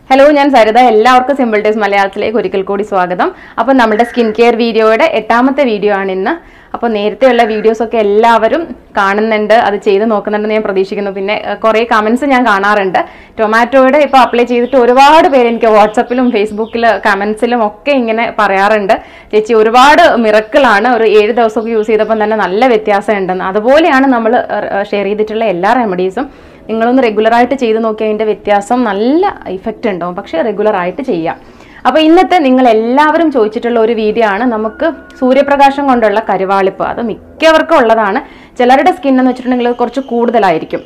hello ഞാൻ സരിത എല്ലാവർക്കും simple ടേസ് മലയാളത്തിലേക്ക് ഒരിക്കൽ കൂടി സ്വാഗതം അപ്പോൾ നമ്മുടെ സ്കിൻ കെയർ വീഡിയോയുടെ എട്ടാമത്തെ വീഡിയോ ആണ് ഇന്ന് അപ്പോൾ നേരത്തെയുള്ള വീഡിയോസ് ഒക്കെ എല്ലാവരും കാണുന്നുണ്ട് അത് ചെയ്ത് നോക്കുന്നുണ്ടെന്ന് ഞാൻ പ്രതീക്ഷിക്കുന്നു പിന്നെ ഏഹ്, കുറേ കമൻസ് ഞാൻ കാണാറുണ്ട് ടൊമാറ്റോയുടെ ഇപ്പോൾ അപ്ലൈ ചെയ്തിട്ട് ഒരുപാട് പേര് എനിക്ക് വാട്സപ്പിലും ഫേസ്ബുക്കിൽ കമൻസിലും ഒക്കെ ഇങ്ങനെ പറയാറുണ്ട് ചേച്ചി ഒരുപാട് മിറക്കിളാണ് ഒരു ഏഴ് ദിവസമൊക്കെ യൂസ് ചെയ്തപ്പോൾ തന്നെ നല്ല വ്യത്യാസം ഉണ്ടെന്ന് അതുപോലെയാണ് നമ്മൾ ഷെയർ ചെയ്തിട്ടുള്ള എല്ലാ റെമഡീസും നിങ്ങളൊന്ന് റെഗുലറായിട്ട് ചെയ്ത് നോക്കിയാൽ അതിൻ്റെ വ്യത്യാസം നല്ല ഇഫക്റ്റ് ഉണ്ടാവും പക്ഷേ റെഗുലറായിട്ട് ചെയ്യാം അപ്പോൾ ഇന്നത്തെ നിങ്ങൾ എല്ലാവരും ചോദിച്ചിട്ടുള്ള ഒരു വീഡിയോ ആണ് നമുക്ക് സൂര്യപ്രകാശം കൊണ്ടുള്ള കരുവാളിപ്പ് അത് മിക്കവർക്കും ഉള്ളതാണ് ചിലരുടെ സ്കിൻ എന്ന് വെച്ചിട്ടുണ്ടെങ്കിൽ അത് കുറച്ച് കൂടുതലായിരിക്കും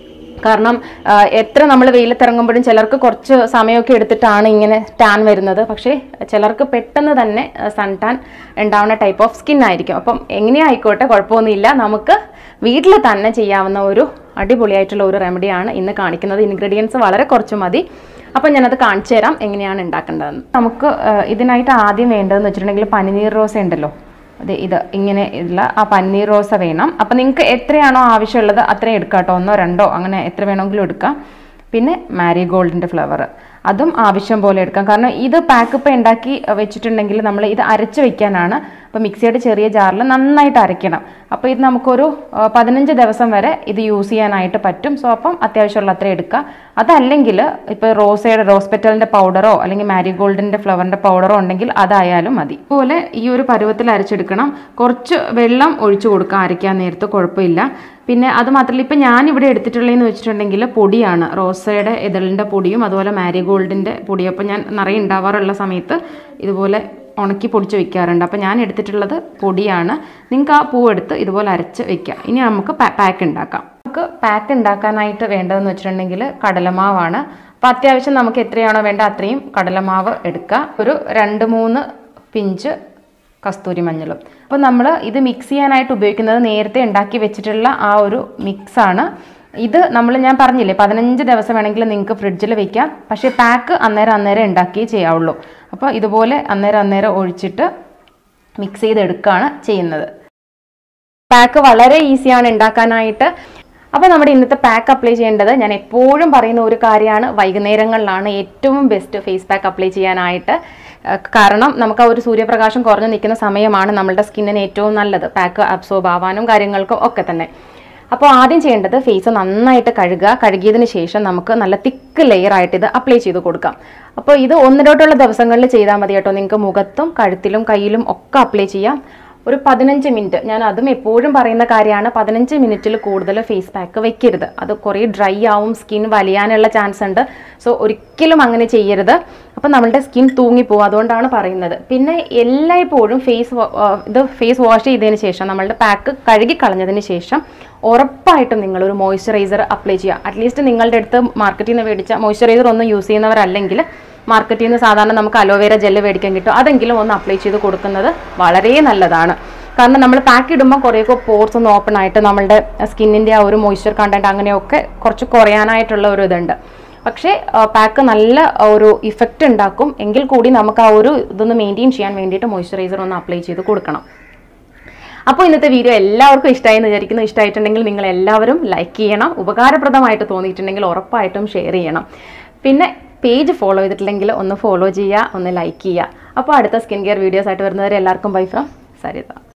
കാരണം ആ, എത്ര നമ്മൾ വെയിലത്തിറങ്ങുമ്പോഴും ചിലർക്ക് കുറച്ച് സമയമൊക്കെ എടുത്തിട്ടാണ് ഇങ്ങനെ ടാൻ വരുന്നത് പക്ഷേ ചിലർക്ക് പെട്ടെന്ന് തന്നെ സൺ ടാൻ ഉണ്ടാവുന്ന ടൈപ്പ് ഓഫ് സ്കിൻ ആയിരിക്കും അപ്പം എങ്ങനെയായിക്കോട്ടെ കുഴപ്പമൊന്നുമില്ല നമുക്ക് വീട്ടിൽ തന്നെ ചെയ്യാവുന്ന ഒരു അടിപൊളിയായിട്ടുള്ള ഒരു റെമഡിയാണ് ഇന്ന് കാണിക്കുന്നത് ഇൻഗ്രീഡിയൻസ് വളരെ കുറച്ച് മതി അപ്പം ഞാനത് കാണിച്ചു തരാം എങ്ങനെയാണ് ഉണ്ടാക്കേണ്ടതെന്ന് നമുക്ക് ആ, ഇതിനായിട്ട് ആദ്യം വേണ്ടതെന്ന് വെച്ചിട്ടുണ്ടെങ്കിൽ പനിനീർ റോസ ഉണ്ടല്ലോ അത് ഇത് ഇങ്ങനെ ഉള്ള ആ പന്നീർ റോസ വേണം അപ്പം നിങ്ങൾക്ക് എത്രയാണോ ആവശ്യമുള്ളത് അത്രയും എടുക്കാം കേട്ടോ ഒന്നോ രണ്ടോ അങ്ങനെ എത്ര വേണമെങ്കിലും എടുക്കാം പിന്നെ മാരിഗോൾഡിൻ്റെ ഫ്ലവർ അതും ആവശ്യം പോലെ എടുക്കാം കാരണം ഇത് പാക്ക് ഇപ്പം ഉണ്ടാക്കി വെച്ചിട്ടുണ്ടെങ്കിൽ നമ്മൾ ഇത് അരച്ച് വെക്കാനാണ് അപ്പോൾ മിക്സിയുടെ ചെറിയ ജാറിൽ നന്നായിട്ട് അരയ്ക്കണം അപ്പോൾ ഇത് നമുക്കൊരു ആ, പതിനഞ്ച് ദിവസം വരെ ഇത് യൂസ് ചെയ്യാനായിട്ട് പറ്റും സോ അപ്പം അത്യാവശ്യമുള്ള അത്ര എടുക്കുക അതല്ലെങ്കിൽ ഇപ്പോൾ റോസയുടെ റോസ് പെറ്റലിൻ്റെ പൗഡറോ അല്ലെങ്കിൽ മാരിഗോൾഡിൻ്റെ ഫ്ലവറിൻ്റെ പൗഡറോ ഉണ്ടെങ്കിൽ അതായാലും മതി അതുപോലെ ഈ ഒരു പരുവത്തിൽ അരച്ചെടുക്കണം കുറച്ച് വെള്ളം ഒഴിച്ചു കൊടുക്കുക അരയ്ക്കാൻ നേരത്ത് കുഴപ്പമില്ല പിന്നെ അത് മാത്രമല്ല ഇപ്പം ഞാനിവിടെ എടുത്തിട്ടുള്ളതെന്ന് വെച്ചിട്ടുണ്ടെങ്കിൽ പൊടിയാണ് റോസയുടെ ഇതളിൻ്റെ പൊടിയും അതുപോലെ മാരിഗോൾഡിൻ്റെ പൊടിയും അപ്പം ഞാൻ നിറയെ ഉണ്ടാവാറുള്ള സമയത്ത് ഇതുപോലെ ഉണക്കി പൊടിച്ച് വെക്കാറുണ്ട് അപ്പോൾ ഞാൻ എടുത്തിട്ടുള്ളത് പൊടിയാണ് നിങ്ങൾക്ക് ആ പൂവെടുത്ത് ഇതുപോലെ അരച്ച് വെക്കാം ഇനി നമുക്ക് പാക്ക് ഉണ്ടാക്കാം നമുക്ക് പാക്ക് ഉണ്ടാക്കാനായിട്ട് വേണ്ടതെന്ന് വെച്ചിട്ടുണ്ടെങ്കിൽ കടലമാവാണ് അപ്പോൾ അത്യാവശ്യം നമുക്ക് എത്രയാണോ വേണ്ട അത്രയും കടലമാവ് എടുക്കുക ഒരു രണ്ട് മൂന്ന് പിഞ്ച് കസ്തൂരി മഞ്ഞളും അപ്പോൾ നമ്മൾ ഇത് മിക്സ് ചെയ്യാനായിട്ട് ഉപയോഗിക്കുന്നത് നേരത്തെ ഉണ്ടാക്കി വെച്ചിട്ടുള്ള ആ ഒരു മിക്സാണ് ഇത് നമ്മൾ ഞാൻ പറഞ്ഞില്ലേ പതിനഞ്ച് ദിവസം വേണമെങ്കിൽ നിങ്ങൾക്ക് ഫ്രിഡ്ജിൽ വെക്കാം പക്ഷേ പാക്ക് അന്നേരം അന്നേരം ഉണ്ടാക്കിയേ ചെയ്യാവുള്ളൂ അപ്പോൾ ഇതുപോലെ അന്നേരം അന്നേരം ഒഴിച്ചിട്ട് മിക്സ് ചെയ്തെടുക്കുകയാണ് ചെയ്യുന്നത് പാക്ക് വളരെ ഈസിയാണ് ഉണ്ടാക്കാനായിട്ട് അപ്പോൾ നമ്മുടെ ഇന്നത്തെ പാക്ക് അപ്ലൈ ചെയ്യേണ്ടത് ഞാൻ എപ്പോഴും പറയുന്ന ഒരു കാര്യമാണ് വൈകുന്നേരങ്ങളിലാണ് ഏറ്റവും ബെസ്റ്റ് ഫേസ് പാക്ക് അപ്ലൈ ചെയ്യാനായിട്ട് ഏഹ് കാരണം നമുക്ക് ആ ഒരു സൂര്യപ്രകാശം കുറഞ്ഞു നിൽക്കുന്ന സമയമാണ് നമ്മളുടെ സ്കിന്നിന് ഏറ്റവും നല്ലത് പാക്ക് അബ്സോർബ് ആവാനും കാര്യങ്ങൾക്കും ഒക്കെ തന്നെ അപ്പോൾ ആദ്യം ചെയ്യേണ്ടത് ഫേസ് നന്നായിട്ട് കഴുകുക കഴുകിയതിന് ശേഷം നമുക്ക് നല്ല തിക്ക് ലെയർ ആയിട്ട് ഇത് അപ്ലൈ ചെയ്ത് കൊടുക്കാം അപ്പോൾ ഇത് ഒന്നിടോട്ടുള്ള ദിവസങ്ങളിൽ ചെയ്താൽ മതി കേട്ടോ നിങ്ങൾക്ക് മുഖത്തും കഴുത്തിലും കയ്യിലും ഒക്കെ അപ്ലൈ ചെയ്യാം ഒരു പതിനഞ്ച് മിനിറ്റ് ഞാൻ അതും എപ്പോഴും പറയുന്ന കാര്യമാണ് പതിനഞ്ച് മിനിറ്റിൽ കൂടുതൽ ഫേസ് പാക്ക് വെക്കരുത് അത് കുറേ ഡ്രൈ ആവും സ്കിൻ വലിയാനുള്ള ചാൻസ് ഉണ്ട് സോ ഒരിക്കലും അങ്ങനെ ചെയ്യരുത് അപ്പം നമ്മളുടെ സ്കിൻ തൂങ്ങിപ്പോവും അതുകൊണ്ടാണ് പറയുന്നത് പിന്നെ എല്ലായ്പ്പോഴും ഫേസ് ഇത് ഫേസ് വാഷ് ചെയ്തതിന് ശേഷം നമ്മളുടെ പാക്ക് കഴുകി കളഞ്ഞതിന് ശേഷം ഉറപ്പായിട്ടും നിങ്ങളൊരു മോയ്സ്ചറൈസർ അപ്ലൈ ചെയ്യുക അറ്റ്ലീസ്റ്റ് നിങ്ങളുടെ അടുത്ത് മാർക്കറ്റിൽ നിന്ന് മേടിച്ച മോയ്സ്ചറൈസർ ഒന്നും യൂസ് ചെയ്യുന്നവരല്ലെങ്കിൽ മാർക്കറ്റിൽ നിന്ന് സാധാരണ നമുക്ക് അലോവേര ജെല്ല് മേടിക്കാൻ കിട്ടും അതെങ്കിലും ഒന്ന് അപ്ലൈ ചെയ്ത് കൊടുക്കുന്നത് വളരെ നല്ലതാണ് കാരണം നമ്മൾ പാക്ക് ഇടുമ്പോൾ കുറേയൊക്കെ പോർസ് ഒന്ന് ഓപ്പൺ ആയിട്ട് നമ്മളുടെ സ്കിന്നിൻ്റെ ആ ഒരു മോയ്സ്ചർ കണ്ടന്റ് അങ്ങനെയൊക്കെ കുറച്ച് കുറയാനായിട്ടുള്ള ഒരു ഇതുണ്ട് പക്ഷേ പാക്ക് നല്ല ഒരു ഇഫക്റ്റ് ഉണ്ടാക്കും എങ്കിൽ കൂടി നമുക്ക് ആ ഒരു ഇതൊന്ന് മെയിൻറ്റെയിൻ ചെയ്യാൻ വേണ്ടിയിട്ട് മോയ്സ്ചറൈസർ ഒന്ന് അപ്ലൈ ചെയ്ത് കൊടുക്കണം അപ്പോൾ ഇന്നത്തെ വീഡിയോ എല്ലാവർക്കും ഇഷ്ടമായി എന്ന് വിചാരിക്കുന്നു ഇഷ്ടമായിട്ടുണ്ടെങ്കിൽ നിങ്ങൾ എല്ലാവരും ലൈക്ക് ചെയ്യണം ഉപകാരപ്രദമായിട്ട് തോന്നിയിട്ടുണ്ടെങ്കിൽ ഉറപ്പായിട്ടും ഷെയർ ചെയ്യണം പിന്നെ പേജ് ഫോളോ ചെയ്തിട്ടില്ലെങ്കിൽ ഒന്ന് ഫോളോ ചെയ്യുക ഒന്ന് ലൈക്ക് ചെയ്യുക അപ്പോൾ അടുത്ത സ്കിൻ കെയർ വീഡിയോസ് ആയിട്ട് വരുന്നവരെ എല്ലാവർക്കും ബൈ ഫ്രം സരിത